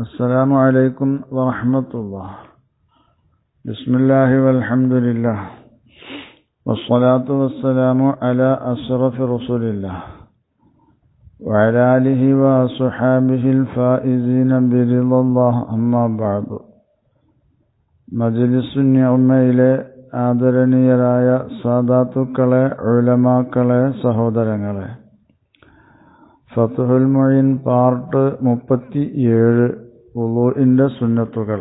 السلام عليكم ورحمة الله بسم الله والحمد لله والصلاة والسلام على أشرف رسول الله وعلى آله وصحابه الفائزين برضا الله أما بعد മജ്ലിസു നിഅമയിലെ ആദരണീയരായ സാദാത്തുക്കളെ ഉലമാക്കളെ സഹോദരങ്ങളെ ഫത്തുഹുൽ മൊയിൻ പാർട്ട് മുപ്പത്തി ഏഴ് ഉളുഇന്റെ സുന്നത്തുകൾ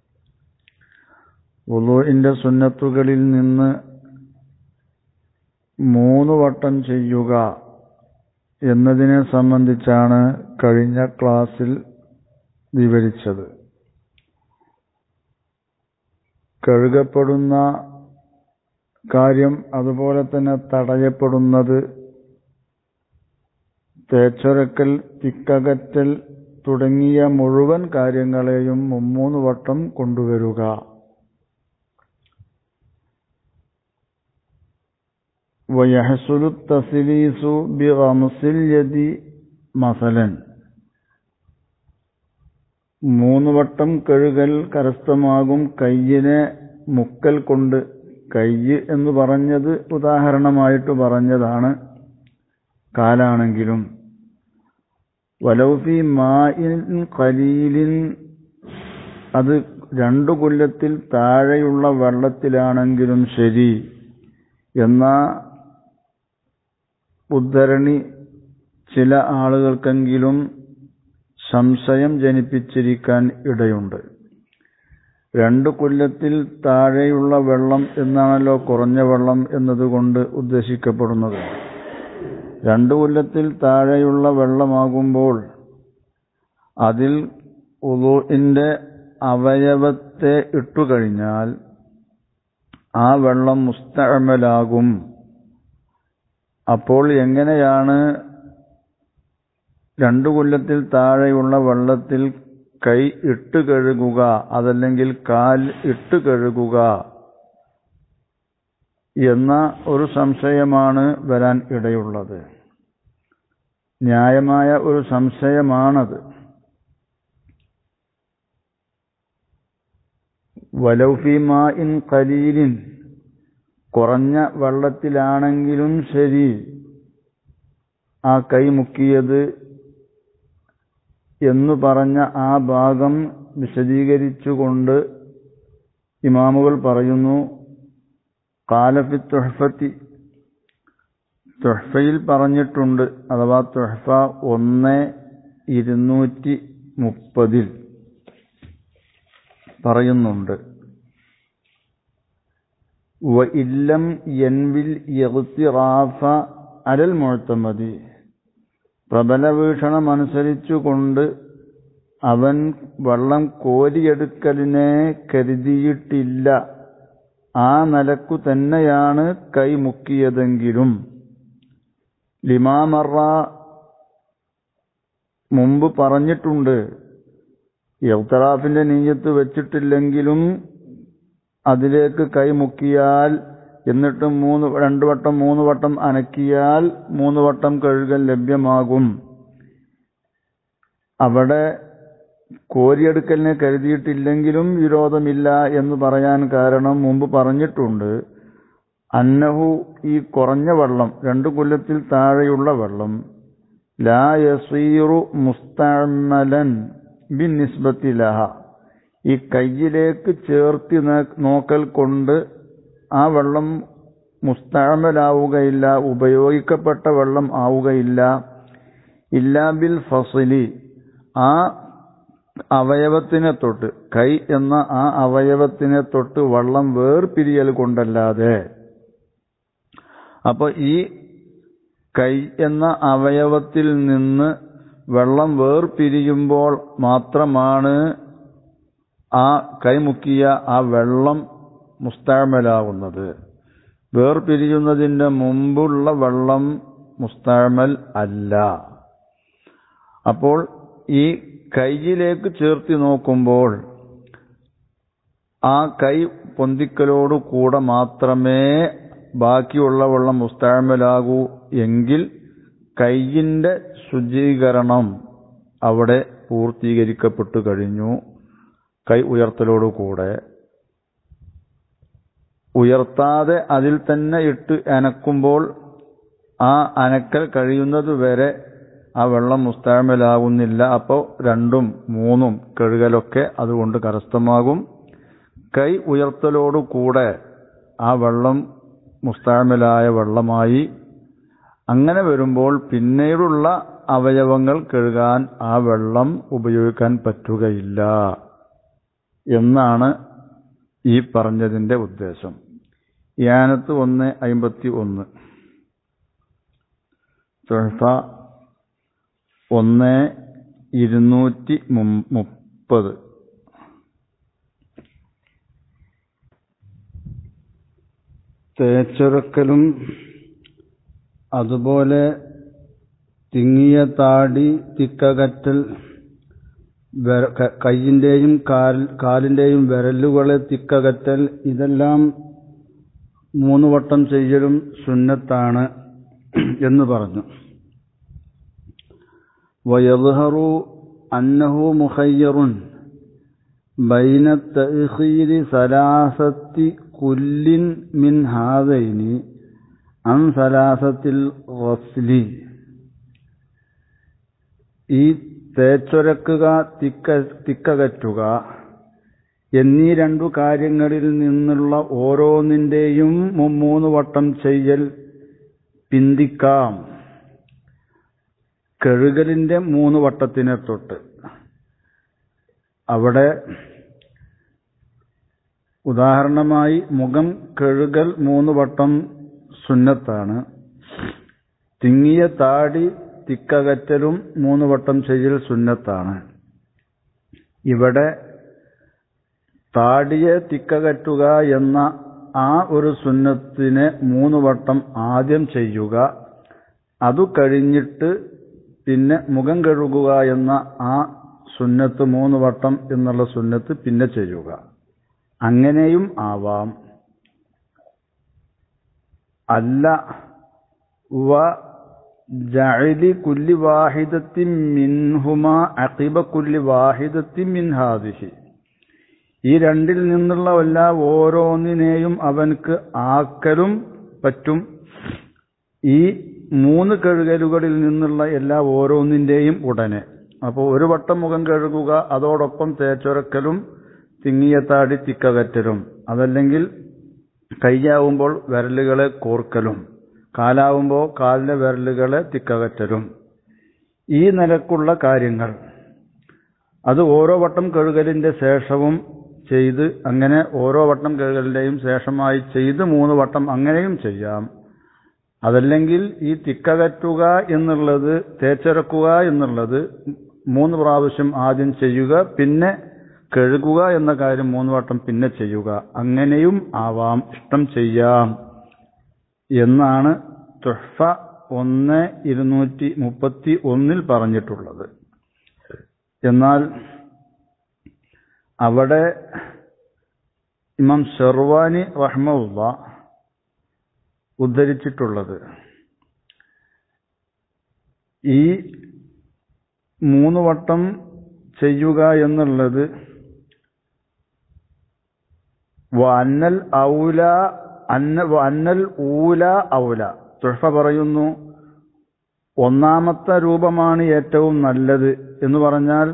ഉളുഇന്റെ സുന്നത്തുകളിൽ നിന്ന് മൂന്ന് വട്ടം ചെയ്യുക എന്നതിനെ സംബന്ധിച്ചാണ് കഴിഞ്ഞ ക്ലാസ്സിൽ വിവരിച്ചത് കഴുകപ്പെടുന്ന കാര്യം അതുപോലെ തന്നെ തടയപ്പെടുന്നത് തേച്ചൊരക്കൽ തിക്കകറ്റൽ തുടങ്ങിയ മുഴുവൻ കാര്യങ്ങളെയും മുമ്മൂന്ന് വട്ടം കൊണ്ടുവരിക വയഹസുലു തസിലീസു ബി റംസിൽ യദി മസലൻ മൂന്ന് വട്ടം കഴുകൽ കരസ്ഥമാകും കയ്യിനെ മുക്കൽ കൊണ്ട് കയ്യ് എന്ന് പറഞ്ഞത് ഉദാഹരണമായിട്ട് പറഞ്ഞതാണ് കാലാണെങ്കിലും വലൗഫി മായിൻ കലീലിൻ അത് രണ്ടു കൊല്ലത്തിൽ താഴെയുള്ള വെള്ളത്തിലാണെങ്കിലും ശരി എന്ന ഉദ്ധരണി ചില ആളുകൾക്കെങ്കിലും സംശയം ജനിപ്പിച്ചിരിക്കാൻ ഇടയുണ്ട് രണ്ടു കൊല്ലത്തിൽ താഴെയുള്ള വെള്ളം എന്നാണല്ലോ കുറഞ്ഞ വെള്ളം എന്നതുകൊണ്ട് ഉദ്ദേശിക്കപ്പെടുന്നത് രണ്ടു കൊല്ലത്തിൽ താഴെയുള്ള വെള്ളമാകുമ്പോൾ അതിൽ ഉളുവിന്റെ അവയവത്തെ ഇട്ടുകഴിഞ്ഞാൽ ആ വെള്ളം മുസ്തഅമലാകും അപ്പോൾ എങ്ങനെയാണ് രണ്ടു കൊല്ലത്തിൽ താഴെയുള്ള വെള്ളത്തിൽ കൈ ഇട്ട് കഴുകുക അതല്ലെങ്കിൽ കാൽ ഇട്ട് കഴുകുക എന്ന ഒരു സംശയമാണ് വരാൻ ഇടയുള്ളത് ന്യായമായ ഒരു സംശയമാണത് വലൗഫിമാ ഇൻ കലീലിൻ കുറഞ്ഞ വെള്ളത്തിലാണെങ്കിലും ശരി ആ കൈ മുക്കിയത് എന്ന് പറഞ്ഞ ആ ഭാഗം വിശദീകരിച്ചുകൊണ്ട് ഇമാമുകൾ പറയുന്നു കാലഫി തുഹഫത്തി തുഹഫയിൽ പറഞ്ഞിട്ടുണ്ട് അഥവാ തുഹഫ ഒന്ന് ഇരുന്നൂറ്റി മുപ്പതിൽ പറയുന്നുണ്ട് വ ഇല്ലം യൻവിൽ യഗ്തിറാഫ അലൽ മുഴത്തമതി പ്രബല വീക്ഷണമനുസരിച്ചുകൊണ്ട് അവൻ വെള്ളം കോരിയെടുക്കലിനെ കരുതിയിട്ടില്ല ആ നിലക്കു തന്നെയാണ് കൈ മുക്കിയതെങ്കിലും ലിമാമറ മുമ്പ് പറഞ്ഞിട്ടുണ്ട് യൗത്തറാഫിന്റെ നീയത്ത് വെച്ചിട്ടില്ലെങ്കിലും അതിലേക്ക് കൈ മുക്കിയാൽ എന്നിട്ട് മൂന്ന് രണ്ടു വട്ടം മൂന്ന് വട്ടം അനക്കിയാൽ മൂന്ന് വട്ടം കഴുകൽ ലഭ്യമാകും അവിടെ കോരിയെടുക്കലിനെ കരുതിയിട്ടില്ലെങ്കിലും വിരോധമില്ല എന്ന് പറയാൻ കാരണം മുമ്പ് പറഞ്ഞിട്ടുണ്ട് അന്നഹു ഈ കുറഞ്ഞ വെള്ളം രണ്ടു കൊല്ലത്തിൽ താഴെയുള്ള വെള്ളം ലാ യസീറു മുസ്തമലൻ ബിൻ നിസ്ബത്തിലഹ ഈ കയ്യിലേക്ക് ചേർത്തി നോക്കൽ കൊണ്ട് ആ വെള്ളം മുസ്താമലാവുകയില്ല ഉപയോഗിക്കപ്പെട്ട വെള്ളം ആവുകയില്ല ഇല്ലാ ബിൽ ഫസലി ആ അവയവത്തിനെ തൊട്ട് കൈ എന്ന ആ അവയവത്തിനെ തൊട്ട് വെള്ളം വേർപിരിയൽ കൊണ്ടല്ലാതെ അപ്പൊ ഈ കൈ എന്ന അവയവത്തിൽ നിന്ന് വെള്ളം വേർപിരിയുമ്പോൾ മാത്രമാണ് ആ കൈമുക്കിയ ആ വെള്ളം മുസ്താമലാവുന്നത് വേർപിരിയുന്നതിന്റെ മുമ്പുള്ള വെള്ളം മുസ്താമൽ അല്ല അപ്പോൾ ഈ കൈയിലേക്ക് ചേർത്തി നോക്കുമ്പോൾ ആ കൈ പൊന്തിക്കലോട് കൂടെ മാത്രമേ ബാക്കിയുള്ള വെള്ളം മുസ്താമലാകൂ എങ്കിൽ കൈയിന്റെ ശുചീകരണം അവിടെ പൂർത്തീകരിക്കപ്പെട്ടു കഴിഞ്ഞു കൈ ഉയർത്തലോടുകൂടെ ഉയർത്താതെ അതിൽ തന്നെ ഇട്ട് അനക്കുമ്പോൾ ആ അനക്കൽ കഴിയുന്നത് വരെ ആ വെള്ളം മുസ്താമലാകുന്നില്ല അപ്പോൾ രണ്ടും മൂന്നും കഴുകലൊക്കെ അതുകൊണ്ട് കരസ്ഥമാകും കൈ ഉയർത്തലോടുകൂടെ ആ വെള്ളം മുസ്താമലായ വെള്ളമായി അങ്ങനെ വരുമ്പോൾ പിന്നീടുള്ള അവയവങ്ങൾ കഴുകാൻ ആ വെള്ളം ഉപയോഗിക്കാൻ പറ്റുകയില്ല എന്നാണ് ഈ പറഞ്ഞതിന്റെ ഉദ്ദേശം യാനത്ത് ഒന്ന് അയിമ്പത്തി ഒന്ന് തുഴഫ ഒന്ന് ഇരുന്നൂറ്റി മുപ്പത് തേച്ചൊരക്കലും അതുപോലെ തിങ്ങിയ താടി തിക്കകറ്റൽ കൈയിന്റെയും കാൽ കാലിന്റെയും വിരലുകളെ തിക്കകറ്റൽ ഇതെല്ലാം മൂന്ന് വട്ടം ചെയ്യലും സുന്നത്താണ് എന്ന് പറഞ്ഞു വയദ്ഹറു അന്നഹു മുഖയ്യറുൻ ബൈന തഅഖീരി സലാസത്തി കുല്ലിൻ മിൻ ഹാദൈനി അൻ സലാസത്തിൽ ഗസ്ലി ഈ തേച്ചൊരക്കുക തിക്ക തിക്കകറ്റുക എന്നീ രണ്ടു കാര്യങ്ങളിൽ നിന്നുള്ള ഓരോന്നിന്റെയും മൂന്ന് വട്ടം ചെയ്യൽ പിന്തിക്കാം കഴുകലിന്റെ മൂന്ന് വട്ടത്തിനെ തൊട്ട് അവിടെ ഉദാഹരണമായി മുഖം കഴുകൽ മൂന്ന് വട്ടം സുന്നത്താണ് തിങ്ങിയ താടി തിക്കകറ്റലും മൂന്ന് വട്ടം ചെയ്യൽ സുന്നത്താണ് ഇവിടെ താടിയെ തിക്കകറ്റുക എന്ന ആ ഒരു സുന്നത്തിനെ മൂന്ന് വട്ടം ആദ്യം ചെയ്യുക അതു കഴിഞ്ഞിട്ട് പിന്നെ മുഖം കഴുകുക എന്ന ആ സുന്നത്ത് മൂന്ന് വട്ടം എന്നുള്ള സുന്നത്ത് പിന്നെ ചെയ്യുക അങ്ങനെയും ആവാം അല്ല വ ജഅലി കുല്ലി വാഹിദത്തിൻ മിൻഹുമ അഖിബ കുല്ലി വാഹിദത്തിൻ മിൻ ഹാദിഹി ഈ രണ്ടിൽ നിന്നുള്ള എല്ലാ ഓരോന്നിനെയും അവൻക്ക് ആക്കലും പറ്റും ഈ മൂന്ന് കഴുകലുകളിൽ നിന്നുള്ള എല്ലാ ഓരോന്നിന്റെയും ഉടനെ അപ്പോൾ ഒരു വട്ടം മുഖം കഴുകുക അതോടൊപ്പം തേച്ചൊരക്കലും തിങ്ങിയ താടി തിക്കകറ്റലും അതല്ലെങ്കിൽ കൈയാവുമ്പോൾ വിരലുകളെ കോർക്കലും കാലാവുമ്പോൾ കാലിലെ വിരലുകളെ തിക്കകറ്റലും ഈ നിലക്കുള്ള കാര്യങ്ങൾ അത് ഓരോ വട്ടം കഴുകലിന്റെ ശേഷവും ചെയ്ത് അങ്ങനെ ഓരോ വട്ടം കഴുകലിന്റെയും ശേഷമായി ചെയ്ത് മൂന്ന് വട്ടം അങ്ങനെയും ചെയ്യാം അതല്ലെങ്കിൽ ഈ തിക്കകറ്റുക എന്നുള്ളത് തേച്ചിറക്കുക എന്നുള്ളത് മൂന്ന് പ്രാവശ്യം ആദ്യം ചെയ്യുക പിന്നെ കഴുകുക എന്ന കാര്യം മൂന്ന് വട്ടം പിന്നെ ചെയ്യുക അങ്ങനെയും ആവാം ഇഷ്ടം ചെയ്യാം എന്നാണ് തുഹ്ഫ ഒന്ന് ഇരുന്നൂറ്റി മുപ്പത്തി ഒന്നിൽ പറഞ്ഞിട്ടുള്ളത് എന്നാൽ അവിടെ ഇമാം ഷെർവാനി റഹ്മുള്ള ഉദ്ധരിച്ചിട്ടുള്ളത് ഈ മൂന്ന് വട്ടം ചെയ്യുക എന്നുള്ളത് അന്നൽ ഔല അന്ന അന്നൽ ഊല ഔല തുഴഫ പറയുന്നു ഒന്നാമത്തെ രൂപമാണ് ഏറ്റവും നല്ലത് എന്ന് പറഞ്ഞാൽ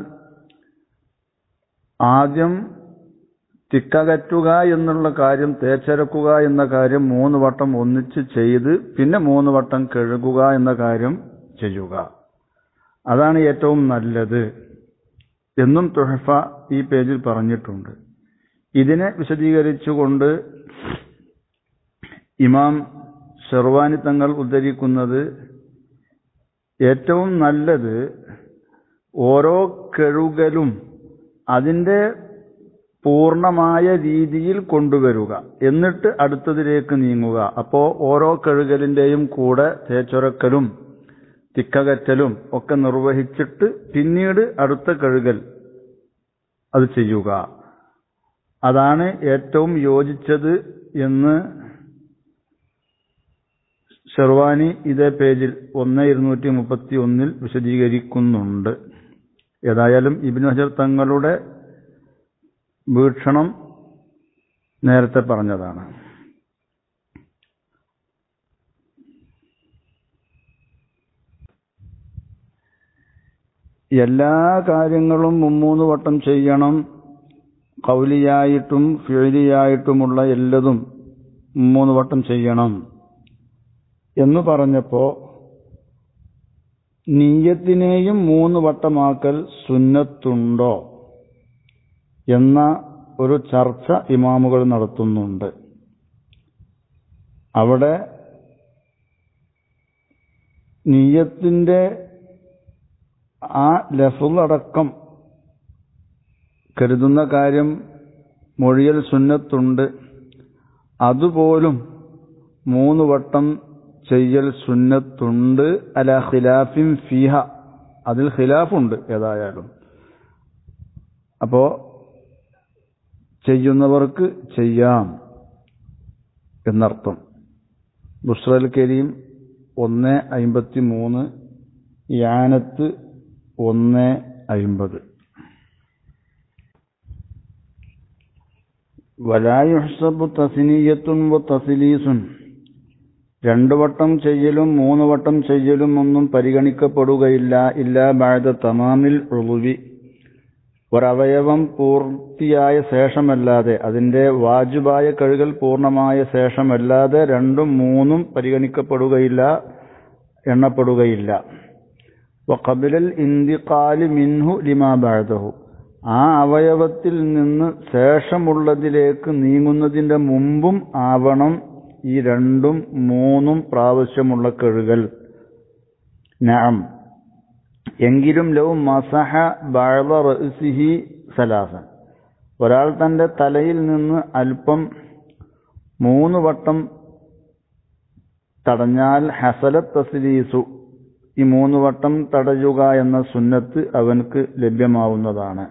ആദ്യം തിക്കകറ്റുക എന്നുള്ള കാര്യം തേച്ചരക്കുക എന്ന കാര്യം മൂന്ന് വട്ടം ഒന്നിച്ച് ചെയ്ത് പിന്നെ മൂന്ന് വട്ടം കഴുകുക എന്ന കാര്യം ചെയ്യുക അതാണ് ഏറ്റവും നല്ലത് എന്നും തുഹഫ ഈ പേജിൽ പറഞ്ഞിട്ടുണ്ട് ഇതിനെ വിശദീകരിച്ചുകൊണ്ട് ഇമാം ഷെർവാനി തങ്ങൾ ഉദ്ധരിക്കുന്നത് ഏറ്റവും നല്ലത് ഓരോ കഴുകലും അതിൻ്റെ പൂർണ്ണമായ രീതിയിൽ കൊണ്ടുവരിക എന്നിട്ട് അടുത്തതിലേക്ക് നീങ്ങുക അപ്പോൾ ഓരോ കഴുകലിന്റെയും കൂടെ തേച്ചൊരക്കലും തിക്കകറ്റലും ഒക്കെ നിർവഹിച്ചിട്ട് പിന്നീട് അടുത്ത കഴുകൽ അത് ചെയ്യുക അതാണ് ഏറ്റവും യോജിച്ചത് എന്ന് ഷെർവാനി ഇതേ പേജിൽ ഒന്ന് ഇരുന്നൂറ്റി മുപ്പത്തി ഒന്നിൽ വിശദീകരിക്കുന്നുണ്ട് ഏതായാലും ഇബിനു ഹജർ തങ്ങളുടെ വീക്ഷണം നേരത്തെ പറഞ്ഞതാണ് എല്ലാ കാര്യങ്ങളും മുമ്മൂന്ന് വട്ടം ചെയ്യണം കൗലിയായിട്ടും ഫിഴിയായിട്ടുമുള്ള എല്ലതും മൂന്ന് വട്ടം ചെയ്യണം എന്ന് പറഞ്ഞപ്പോ നീയത്തിനെയും മൂന്ന് വട്ടമാക്കൽ സുന്നത്തുണ്ടോ എന്ന ഒരു ചർച്ച ഇമാമുകൾ നടത്തുന്നുണ്ട് അവിടെ നീയത്തിന്റെ ആ ലഫുളടക്കം കരുതുന്ന കാര്യം മൊഴിയൽ സുന്നത്തുണ്ട് അതുപോലും മൂന്ന് വട്ടം ചെയ്യൽ സുന്നത്തുണ്ട് അല ഖിലാഫിൻ ഫിഹ അതിൽ ഖിലാഫുണ്ട് ഏതായാലും അപ്പോ ചെയ്യുന്നവർക്ക് ചെയ്യാം എന്നർത്ഥം ബുഷ്റൽ കരീം ഒന്ന് അയിമ്പത്തി മൂന്ന് യാനത്ത് ഒന്ന് അയിമ്പത് വലായുഹ്സബു തസിനീയത്തുൻ വ തസിലീസുൻ രണ്ടു വട്ടം ചെയ്യലും മൂന്ന് വട്ടം ചെയ്യലും ഒന്നും പരിഗണിക്കപ്പെടുകയില്ല ഇല്ലാ ബാഴ തമാമിൽ ഉളുവി ഒരവയവം പൂർത്തിയായ ശേഷമല്ലാതെ അതിന്റെ വാജുബായ കഴുകൽ പൂർണ്ണമായ ശേഷമല്ലാതെ രണ്ടും മൂന്നും പരിഗണിക്കപ്പെടുകയില്ല എണ്ണപ്പെടുകയില്ല വഖബിലൽ ഇന്തിഖാലി മിൻഹു ലിമാ ബാഴതഹു ആ അവയവത്തിൽ നിന്ന് ശേഷമുള്ളതിലേക്ക് നീങ്ങുന്നതിന്റെ മുമ്പും ആവണം ഈ രണ്ടും മൂന്നും പ്രാവശ്യമുള്ള കഴുകൽ നഅം എങ്കിലും ലൗ മസഹ ബഅദ റഅ്സിഹി സലാസൻ ഒരാൾ തന്റെ തലയിൽ നിന്ന് അല്പം മൂന്ന് വട്ടം തടഞ്ഞാൽ ഹസലത്ത് തസ്ലീസു ഈ മൂന്ന് വട്ടം തടയുക എന്ന സുന്നത്ത് അവൻക്ക് ലഭ്യമാവുന്നതാണ്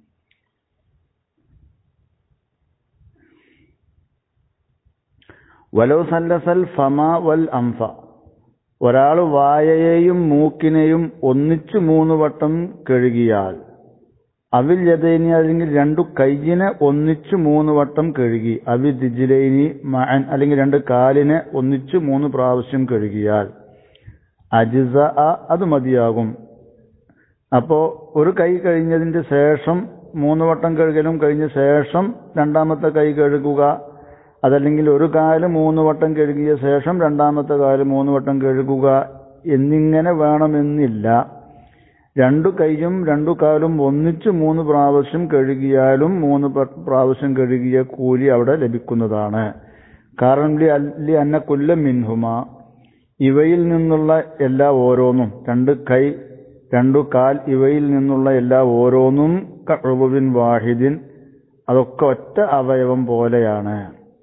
വലോ സല്ലസൽ ഫമ വൽ അംഫ ഒരാൾ വായയെയും മൂക്കിനെയും ഒന്നിച്ചു മൂന്ന് വട്ടം കഴുകിയാൽ അവിൽ യദൈനി അല്ലെങ്കിൽ രണ്ടു കയ്യിനെ ഒന്നിച്ചു മൂന്ന് വട്ടം കഴുകി അവി ദിജിലൈനി മഅൻ അല്ലെങ്കിൽ രണ്ട് കാലിനെ ഒന്നിച്ചു മൂന്ന് പ്രാവശ്യം കഴുകിയാൽ അജിസ അത് മതിയാകും അപ്പോ ഒരു കൈ കഴിഞ്ഞതിന്റെ ശേഷം മൂന്ന് വട്ടം കഴുകലും കഴിഞ്ഞ ശേഷം രണ്ടാമത്തെ കൈ കഴുകുക അതല്ലെങ്കിൽ ഒരു കാല് മൂന്ന് വട്ടം കഴുകിയ ശേഷം രണ്ടാമത്തെ കാല് മൂന്ന് വട്ടം കഴുകുക എന്നിങ്ങനെ വേണമെന്നില്ല രണ്ടു കൈയും രണ്ടു കാലും ഒന്നിച്ച് മൂന്ന് പ്രാവശ്യം കഴുകിയാലും മൂന്ന് പ്രാവശ്യം കഴുകിയ കൂലി അവിടെ ലഭിക്കുന്നതാണ് കാരണം ലി അന്ന കുല്ല മിൻഹുമ ഇവയിൽ നിന്നുള്ള എല്ലാ ഓരോന്നും രണ്ട് കൈ രണ്ടു കാൽ ഇവയിൽ നിന്നുള്ള എല്ലാ ഓരോന്നും കഴുവിൻ വാഹിദിൻ അതൊക്കെ ഒറ്റ അവയവം പോലെയാണ്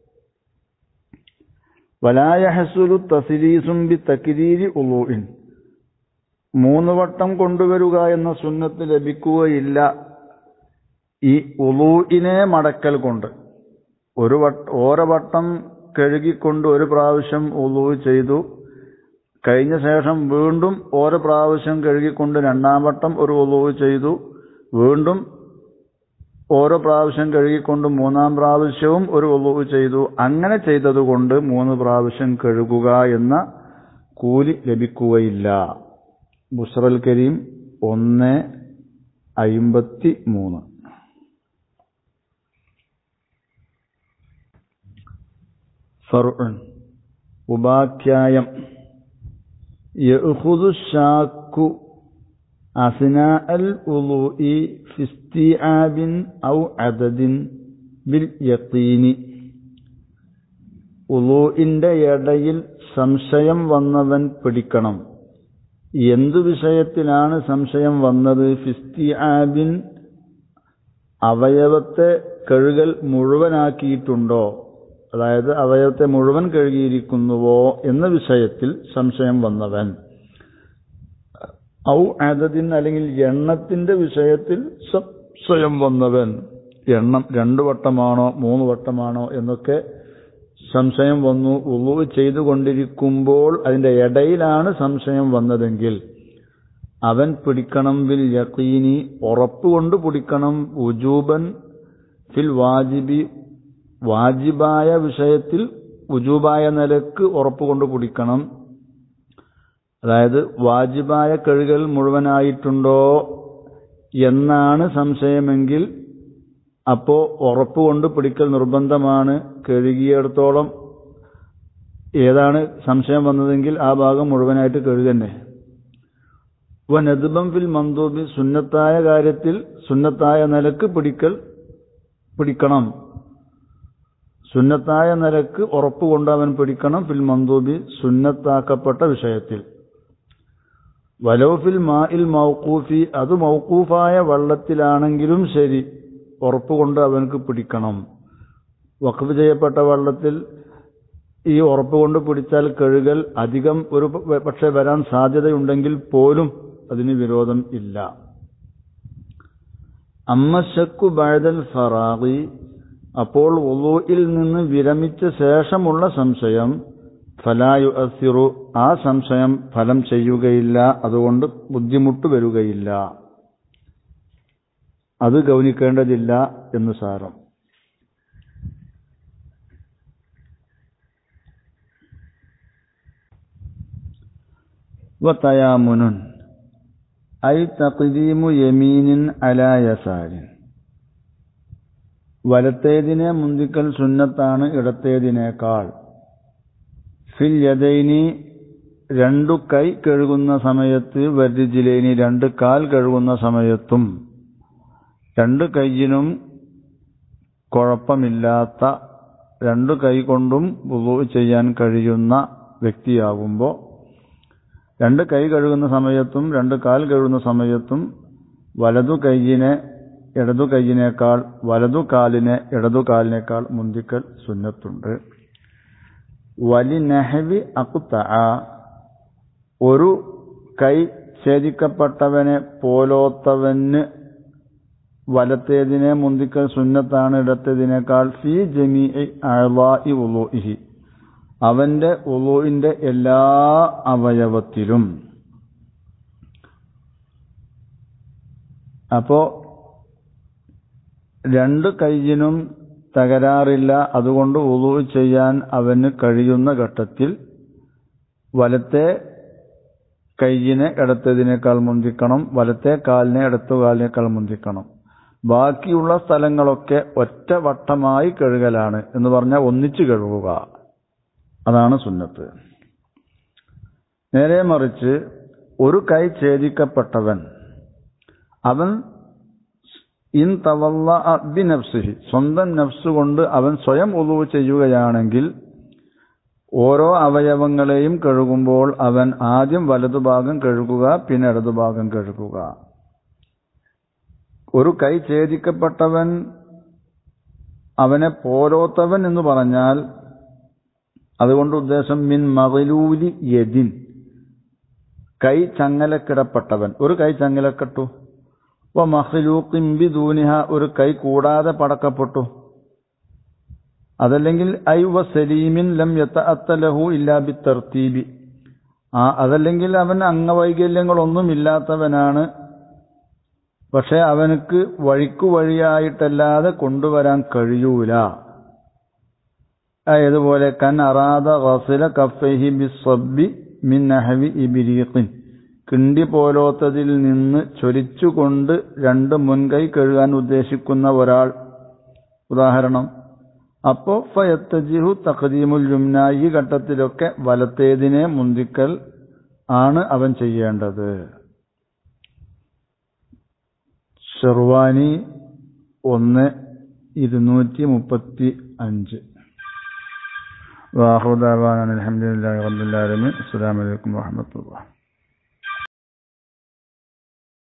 വലായഹസുലു തസിലീസും ബി തക്കിരീരി ഉളൂഇൻ മൂന്ന് വട്ടം കൊണ്ടുവരിക എന്ന സുന്നത്ത് ലഭിക്കുകയില്ല ഈ ഉളൂഇനെ മടക്കൽ കൊണ്ട് ഒരു വട്ട ഓരോ വട്ടം കഴുകിക്കൊണ്ട് ഒരു പ്രാവശ്യം ഉളൂ ചെയ്തു കഴിഞ്ഞ ശേഷം വീണ്ടും ഓരോ പ്രാവശ്യം കഴുകിക്കൊണ്ട് രണ്ടാം വട്ടം ഒരു ഉളൂ ചെയ്തു വീണ്ടും ഓരോ പ്രാവശ്യം കഴുകിക്കൊണ്ട് മൂന്നാം പ്രാവശ്യവും ഒരു ഉളൂ ചെയ്തു അങ്ങനെ ചെയ്തതുകൊണ്ട് മൂന്ന് പ്രാവശ്യം കഴുകുക എന്ന കൂലി ലഭിക്കുകയില്ല ബുസ്റൽ കരീം ഒന്ന് അയിമ്പത്തി മൂന്ന് ഫർഉൻ ഉപാഖ്യായം يأخذ الشاك أثناء الوضوء في استيعاب أو عدد باليقين ഉളൂഇന്റെ ഇടയിൽ സംശയം വന്നവൻ പിടിക്കണം എന്തു വിഷയത്തിലാണ് സംശയം വന്നത് ഫിസ്തിആബിൻ അവയവത്തെ കഴുകൽ മുഴുവനാക്കിയിട്ടുണ്ടോ അതായത് അവയവത്തെ മുഴുവൻ കഴുകിയിരിക്കുന്നുവോ എന്ന വിഷയത്തിൽ സംശയം വന്നവൻ ഔ അതതിൻ അല്ലെങ്കിൽ എണ്ണത്തിന്റെ വിഷയത്തിൽ സംശയം വന്നവൻ എണ്ണം രണ്ടു വട്ടമാണോ മൂന്ന് വട്ടമാണോ എന്നൊക്കെ സംശയം വന്നു ഉളു ചെയ്തുകൊണ്ടിരിക്കുമ്പോൾ അതിന്റെ ഇടയിലാണ് സംശയം വന്നതെങ്കിൽ അവൻ പിടിക്കണം ബിൽ യഖീനി ഉറപ്പുകൊണ്ട് പിടിക്കണം ഉജൂബൻ ഫിൽ വാജിബി വാജിബായ വിഷയത്തിൽ ഉജൂബായ നിലക്ക് ഉറപ്പുകൊണ്ട് പിടിക്കണം അതായത് വാജിബായ കഴുകൽ മുഴുവനായിട്ടുണ്ടോ എന്നാണ് സംശയമെങ്കിൽ അപ്പോ ഉറപ്പുകൊണ്ട് പിടിക്കൽ നിർബന്ധമാണ് കഴുകിയിടത്തോളം ഏതാണ് സംശയം വന്നതെങ്കിൽ ആ ഭാഗം മുഴുവനായിട്ട് കഴുകന്നെ വനദ്ബം ഫിൽ മന്ദൂബി സുന്നത്തായ കാര്യത്തിൽ സുന്നത്തായ നിലക്ക് പിടിക്കൽ പിടിക്കണം സുന്നത്തായ നിലക്ക് ഉറപ്പുകൊണ്ട് അവൻ പിടിക്കണം ഫിൽ മന്ദൂബി സുന്നത്താക്കപ്പെട്ട വിഷയത്തിൽ വലോഫിൽ മാഇൽ മൗക്കൂഫി അത് മൗക്കൂഫായ വള്ളത്തിലാണെങ്കിലും ശരി ഉറപ്പുകൊണ്ട് അവനക്ക് പിടിക്കണം വഖഫ് ചെയ്യപ്പെട്ട വള്ളത്തിൽ ഈ ഉറപ്പുകൊണ്ട് പിടിച്ചാൽ കഴുകൽ അധികം ഒരു പക്ഷെ വരാൻ സാധ്യതയുണ്ടെങ്കിൽ പോലും അതിന് വിരോധം ഇല്ല അമ്മശക്കു ബഴതൽ ഫറാഖി അപ്പോൾ ഉളുയിൽ നിന്ന് വിരമിച്ച ശേഷമുള്ള സംശയം ഫലായു അസിറു ആ സംശയം ഫലം ചെയ്യുകയില്ല അതുകൊണ്ട് ബുദ്ധിമുട്ട് വരികയില്ല അത് ഗൗനിക്കേണ്ടതില്ല എന്ന് സാരം വതയാമുനുൻ ഐ തഖ്ദീമു യമീനിൻ അലാ യസാരിൻ വലത്തേതിനെ മുന്തിക്കൽ സുന്നത്താണ് ഇടത്തേതിനേക്കാൾ ഫിൽ യദൈനി രണ്ടു കൈ കഴുകുന്ന സമയത്ത് വരിജിലേനി രണ്ട് കാൽ കഴുകുന്ന സമയത്തും രണ്ട് കൈയിനും കുഴപ്പമില്ലാത്ത രണ്ടു കൈ കൊണ്ടും വുളു ചെയ്യാൻ കഴിയുന്ന വ്യക്തിയാകുമ്പോൾ രണ്ട് കൈ കഴുകുന്ന സമയത്തും രണ്ട് കാൽ കഴുകുന്ന സമയത്തും വലതു കൈയിനെ ഇടതു കൈയിനേക്കാൾ വലതു കാലിനെ ഇടതു കാലിനേക്കാൾ മുന്തിക്കൽ സുന്നത്തുണ്ട് വലി നെഹവി അക്കുത്ത ഒരു കൈ ഛേദിക്കപ്പെട്ടവനെ പോലോത്തവന് വലത്തേതിനെ മുന്തിക്കൽ സുന്നത്താണ് ഇടത്തേതിനേക്കാൾ ഫി ജമീ അഴവായി ഉലോഇഹി അവന്റെ ഉളുവിന്റെ എല്ലാ അവയവത്തിലും അപ്പോ രണ്ട് കൈയിനും തകരാറില്ല അതുകൊണ്ട് ഉളു ചെയ്യാൻ അവന് കഴിയുന്ന ഘട്ടത്തിൽ വലത്തെ കൈയിനെ ഇടത്തതിനേക്കാൾ മുന്തിക്കണം വലത്തെ കാലിനെ ഇടത്തു കാലിനേക്കാൾ മുന്തിക്കണം ബാക്കിയുള്ള സ്ഥലങ്ങളൊക്കെ ഒറ്റ വട്ടമായി കഴുകലാണ് എന്ന് പറഞ്ഞാൽ ഒന്നിച്ചു കഴുകുക അതാണ് സുന്നത്ത് നേരെ മറിച്ച് ഒരു കൈ ഛേദിക്കപ്പെട്ടവൻ അവൻ ഇൻ തവല്ല ബി നഫ്സിഹി സ്വന്തം നഫ്സ് കൊണ്ട് അവൻ സ്വയം ഉളവ് ചെയ്യുകയാണെങ്കിൽ ഓരോ അവയവങ്ങളെയും കഴുകുമ്പോൾ അവൻ ആദ്യം വലതുഭാഗം കഴുകുക പിന്നെ ഇടതുഭാഗം കഴുകുക ഒരു കൈ ഛേദിക്കപ്പെട്ടവൻ അവനെ പോരോത്തവൻ എന്ന് പറഞ്ഞാൽ അതുകൊണ്ട് ഉദ്ദേശം മിൻ മകലൂലി യദിൻ കൈ ചങ്ങലക്കിടപ്പെട്ടവൻ ഒരു കൈ ചങ്ങലക്കിട്ടു വ മഹ്ലൂക്കിൻ ബിദൂനിഹ ഒരു കൈ കൂടാതെ പടക്കപ്പെട്ടു അതല്ലെങ്കിൽ ഐ വ സലീമിൻ ലം യത്തലഹു ഇല്ലാ ബി തർത്തീബി ആ അതല്ലെങ്കിൽ അവൻ അംഗവൈകല്യങ്ങളൊന്നും ഇല്ലാത്തവനാണ് പക്ഷെ അവനക്ക് വഴിക്കു വഴിയായിട്ടല്ലാതെ കൊണ്ടുവരാൻ കഴിയൂല ഏതുപോലെ കൻ അറാദ ഗസില കഫൈഹി ബിസ്സബ്ബി മിൻ നഹവി ഇബിരീഖിൻ കിണ്ടി പോലോത്തതിൽ നിന്ന് ചൊരിച്ചുകൊണ്ട് രണ്ട് മുൻകൈ കഴുകാൻ ഉദ്ദേശിക്കുന്ന ഒരാൾ ഉദാഹരണം അപ്പോ ഫയത്തജിഹു തഖദീമുൽ യുംന ഈ ഘട്ടത്തിലൊക്കെ വലത്തേതിനെ മുന്തിക്കൽ ആണ് അവൻ ചെയ്യേണ്ടത് ഷെർവാനി ഒന്ന് ഇരുന്നൂറ്റി മുപ്പത്തി അഞ്ച് വാഹുദാൻ അലഹമുല്ലാ റബുല്ലാലമി അസ്സാം വലൈക്കും വാഹമത്തുള്ള